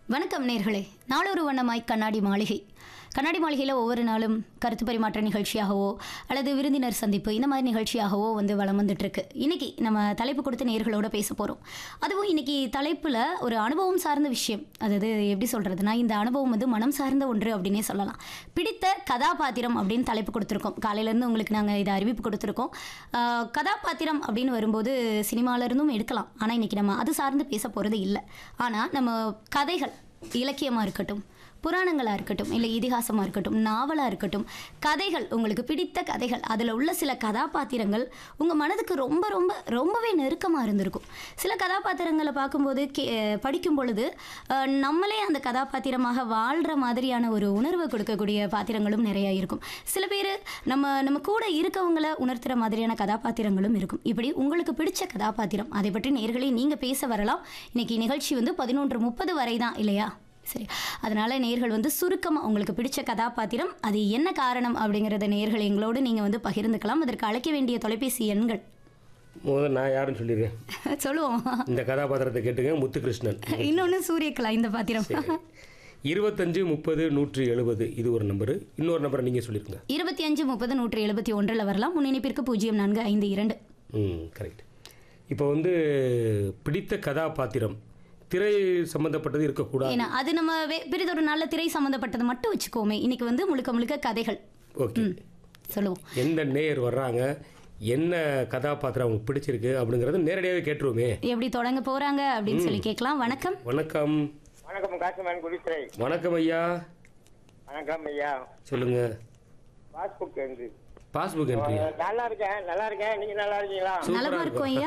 வணக்கம் நேர்களே நாளொரு வண்ணமாய் கண்ணாடி மாளிகை கண்ணாடி மாளிகையில் ஒவ்வொரு நாளும் கருத்து பரிமாற்ற நிகழ்ச்சியாகவோ அல்லது விருந்தினர் சந்திப்பு இந்த மாதிரி நிகழ்ச்சியாகவோ வந்து வளம் வந்துட்டு இருக்கு இன்னைக்கு நம்ம தலைப்பு கொடுத்த நேர்களோட பேச போகிறோம் அதுவும் இன்னைக்கு தலைப்பில் ஒரு அனுபவம் சார்ந்த விஷயம் அதாவது எப்படி சொல்கிறதுனா இந்த அனுபவம் வந்து மனம் சார்ந்த ஒன்று அப்படின்னே சொல்லலாம் பிடித்த கதாபாத்திரம் அப்படின்னு தலைப்பு கொடுத்துருக்கோம் காலையிலேருந்து உங்களுக்கு நாங்கள் இதை அறிவிப்பு கொடுத்துருக்கோம் ஆஹ் கதாபாத்திரம் அப்படின்னு வரும்போது சினிமால இருந்தும் எடுக்கலாம் ஆனால் இன்னைக்கு நம்ம அது சார்ந்து பேச போகிறது இல்லை ஆனால் நம்ம கதைகள் இலக்கியமாக இருக்கட்டும் புராணங்களாக இருக்கட்டும் இல்லை இதிகாசமாக இருக்கட்டும் நாவலாக இருக்கட்டும் கதைகள் உங்களுக்கு பிடித்த கதைகள் அதில் உள்ள சில கதாபாத்திரங்கள் உங்கள் மனதுக்கு ரொம்ப ரொம்ப ரொம்பவே நெருக்கமாக இருந்திருக்கும் சில கதாபாத்திரங்களை பார்க்கும்போது கே படிக்கும் பொழுது அஹ், நம்மளே அந்த கதாபாத்திரமாக வாழ்கிற மாதிரியான ஒரு உணர்வை கொடுக்கக்கூடிய பாத்திரங்களும் நிறையா இருக்கும் சில பேர் நம்ம நம்ம கூட இருக்கவங்கள உணர்த்துற மாதிரியான கதாபாத்திரங்களும் இருக்கும் இப்படி உங்களுக்கு பிடிச்ச கதாபாத்திரம் அதை பற்றி நேர்களே நீங்கள் பேச வரலாம் இன்னைக்கு நிகழ்ச்சி வந்து பதினொன்று முப்பது வரை தான் இல்லையா சரி அதனால நேர்கள் வந்து சுருக்கமாக உங்களுக்கு பிடிச்ச கதாபாத்திரம் அது என்ன காரணம் அப்படிங்கிறத நேர்கள் எங்களோடு நீங்கள் வந்து பகிர்ந்துக்கலாம் அதற்கு அழைக்க வேண்டிய தொலைபேசி எண்கள் முதல்ல நான் யாருன்னு சொல்லிடுறேன் சொல்லுவோம் இந்த கதாபாத்திரத்தை கேட்டுங்க முத்துகிருஷ்ணன் இன்னொன்று சூரியகலா இந்த பாத்திரம் இருபத்தஞ்சு முப்பது நூற்றி எழுபது இது ஒரு நம்பரு இன்னொரு நம்பரை நீங்கள் சொல்லிருங்க இருபத்தி அஞ்சு முப்பது நூற்றி எழுபத்தி ஒன்றில் வரலாம் முன்னிணைப்பிற்கு பூஜ்ஜியம் நான்கு ஐந்து இரண்டு ம் கரெக்ட் இப்போ வந்து பிடித்த கதாபாத்திரம் திரை சம்மந்தப்பட்டது இருக்கக்கூடாது ஏன்னா அது நம்ம வே- பிறிதொரு நல்ல திரை சம்மந்தப்பட்டது மட்டும் வச்சுக்கோமே இன்னைக்கு வந்து முழுக்க முழுக்க கதைகள் ஓகே சொல்லுவோம் எந்த நேயர் வர்றாங்க என்ன கதாபாத்திரம் அவங்களுக்கு பிடிச்சிருக்கு அப்படிங்கிறத நேரடியாகவே கேட்டுருவோமே எப்படி தொடங்க போறாங்க அப்படின்னு சொல்லி கேட்கலாம் வணக்கம் வணக்கம் வணக்கம் காசுமேன் குடித்துறை வணக்கம் ஐயா வணக்கம் ஐயா சொல்லுங்க பாஸ்புக் வந்து பாஸ்புக் என்ட்ரி நல்லா இருக்கேன் நல்லா இருக்கேன் நீங்க நல்லா இருக்கீங்களா நலமா இருக்கும் ஐயா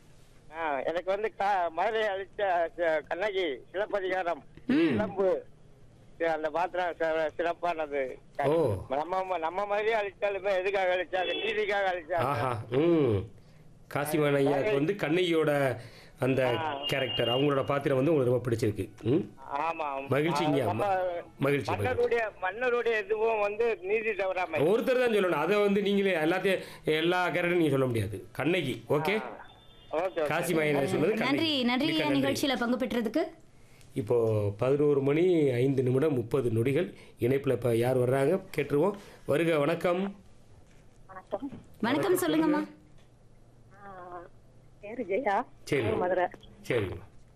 ஆ, எனக்கு வந்து க- மதுரை அளித்த ச- கண்ணகி சிலப்பதிகாரம் சிலம்பு சரி, அந்த பாத்திரம் ச- சிறப்பானது ஓ நம்ம நம்ம மாதிரியே அழிச்சாலுமே எதுக்காக அழிச்சாங்க நீதிக்காக அழிச்சாங்க ஆஹா ம் காசிமான் ஐயாவுக்கு வந்து கண்ணகியோட அந்த கேரக்டர் அவங்களோட பாத்திரம் வந்து உங்களுக்கு ரொம்ப பிடிச்சிருக்கு ம் ஆமா மகிழ்ச்சிங்க, ஆ, நம்ம மகிழ்ச்சி, மன்னருடைய மன்னருடைய இதுவும் வந்து நீதி தவறாம ஒருத்தர் தான் சொல்லணும் அதை வந்து நீங்களே எல்லாத்தையும் எல்லா கேரக்டரும் நீங்கள் சொல்ல முடியாது கண்ணகி ஓகே ஓகே காசி மாயனை சொன்னது நன்றி கண்ணகி நன்றி மிக்க ஐயா நிகழ்ச்சியில பங்கு பெற்றதுக்கு இப்போ பதினோரு மணி ஐந்து நிமிடம் முப்பது நொடிகள் இணைப்பில் இப்போ யார் வர்றாங்க கேட்டுருவோம் வருக வணக்கம் வணக்கம் வணக்கம் சொல்லுங்கம்மா ஆஹ் பேரு ஜெயா சரி மதுரை சரிங்க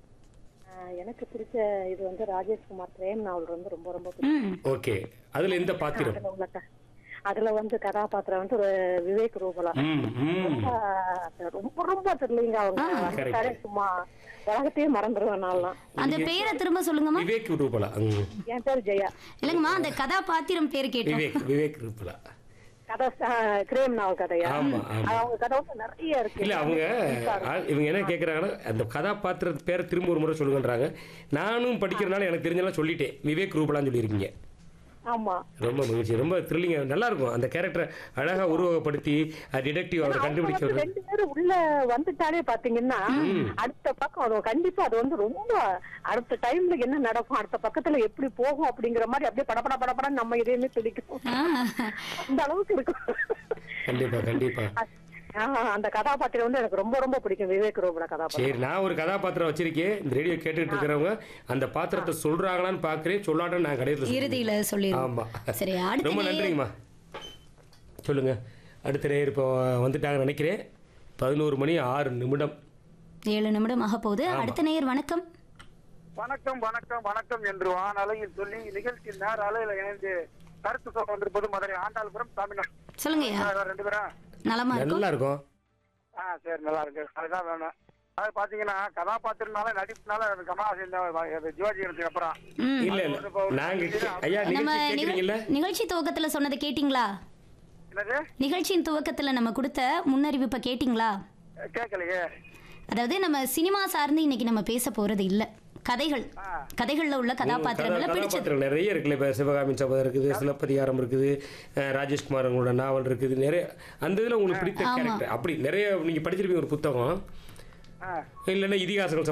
ஆஹ் எனக்கு பிடிச்ச இது வந்து ராஜேஷ்குமார் பிரேம் நாவல் வந்து ரொம்ப ரொம்ப பிடிக்கும் ம் ஓகே அதில் எந்த பாத்திரம் அதுல உள்ள க- அதுல வந்து கதாபாத்திரம் வந்து ஒரு விவேக் ரூபலா ம் ம் ஆஹ் ரொம்ப ரொம்ப த்ரில்லிங்க அவங்க correct. வந்துட்டாலே சும்மா உலகத்தையே மறந்துடுவேன் நான்லாம் அந்த பேரை திரும்ப சொல்லுங்கம்மா விவேக் ரூபலா ம் என் பேர் ஜெயா இல்லைங்கம்மா அந்த கதாபாத்திரம் பேர் கேட்டோம் விவேக் விவேக் ரூபலா கதை ஆஹ் கிரேம் நாவல் கதையா ஆமா, ஆமா. அது அவங்க கதை வந்து நிறைய இருக்கு இல்ல அவங்க ஆ- இவங்க என்ன கேட்குறாங்கன்னா அந்த கதாபாத்திர பேரை திரும்ப ஒரு முறை சொல்லுங்கன்றாங்க நானும் படிக்கிறனால எனக்கு தெரிஞ்செல்லாம் சொல்லிட்டேன் விவேக் ரூபலான்னு சொல்லியிருக்கீங்க ஆமா ரொம்ப மகிழ்ச்சி ரொம்ப த்ரில்லிங்க நல்லா இருக்கும் அந்த கேரக்டரை அழகா உருவகப்படுத்தி டிடெக்டிவ் அவரை அவங்க கண்டுபிடிக்க வந்து ரெண்டு பேரும் உள்ள வந்துட்டாலே பாத்தீங்கன்னா அடுத்த பக்கம் அது கண்டிப்பா அது வந்து ரொம்ப அடுத்த டைம்ல என்ன நடக்கும் அடுத்த பக்கத்துல எப்படி போகும் அப்படிங்கிற மாதிரி அப்படியே படபட படபட நம்ம இதையுமே பிடிக்கும் ஆ, அந்த அளவுக்கு இருக்கும் கண்டிப்பா கண்டிப்பா ஆஹ் அந்த கதாபாத்திரம் வந்து எனக்கு ரொம்ப ரொம்ப பிடிக்கும் விவேக் ரோபோட கதாபாத்திரம் சரி நான் ஒரு கதாபாத்திரம் வச்சிருக்கேன் இந்த ரேடியோ கேட்டுட்டு இருக்கிறவங்க அந்த பாத்திரத்தை சொல்றாங்களான்னு பாக்குறேன் சொல்லாட்டம் நான் கடையில் இறுதியில சொல்லிடுவோம் ஆமா சரி அடுத்த ரொம்ப நேயர் நன்றிங்கம்மா சொல்லுங்க அடுத்த நேர் இப்போ வந்துட்டாங்கன்னு நினைக்கிறேன் பதினோரு மணி ஆறு நிமிடம் ஏழு நிமிடம் ஆக போகுது அடுத்த நேயர் வணக்கம் வணக்கம் வணக்கம் வணக்கம் என்று வானலையில் சொல்லி நிகழ்ச்சி நேர அலையில இணைந்து கருத்து சொல்ல வந்திருப்பது மதுரை ஆண்டாள்புரம் சாமிநாள் சொல்லுங்க ஐயா ரெண்டு பேரும் நலமா இருக்கும் நல்லா இருக்கும் ஆ சரி நல்லா இருக்கு அதுதான் வேணும் அது பாத்தீங்கன்னா கதாபாத்திரனால நடிப்புனால எனக்கு கமலாசன் ஜிவாஜி எடுத்துக்கு அப்புறம் ம் இல்ல இல்ல நாங்க கே- ஐயா நம்ம நிகழ்ச்சி நிகழ்- கேக்குறீங்கல்ல நிகழ்ச்சி துவக்கத்துல சொன்னதை கேட்டிங்களா என்னது நிகழ்ச்சியின் துவக்கத்துல நம்ம கொடுத்த முன்னறிவிப்பை கேட்டிங்களா கேட்கலையே அதாவது நம்ம சினிமா சார்ந்து இன்னைக்கு நம்ம பேச போறது இல்ல கதைகள் கதைகள்ல உள்ள கதாபாத்திரங்களை பிடிச்சது கதாபாத்திரம் நிறைய இருக்குல்ல இப்போ சிவகாமி சபதம் இருக்குது சிலப்பதிகாரம் இருக்குது அஹ் ராஜேஷ்குமார் அவங்களோட நாவல் இருக்குது நிறைய அந்த இதில் உங்களுக்கு பிடித்த கேரக்டர் அப்படி நிறைய நீங்கள் படிச்சிருப்பீங்க ஒரு புத்தகம் ஆ இல்லைன்னா இதிகாசங்கள்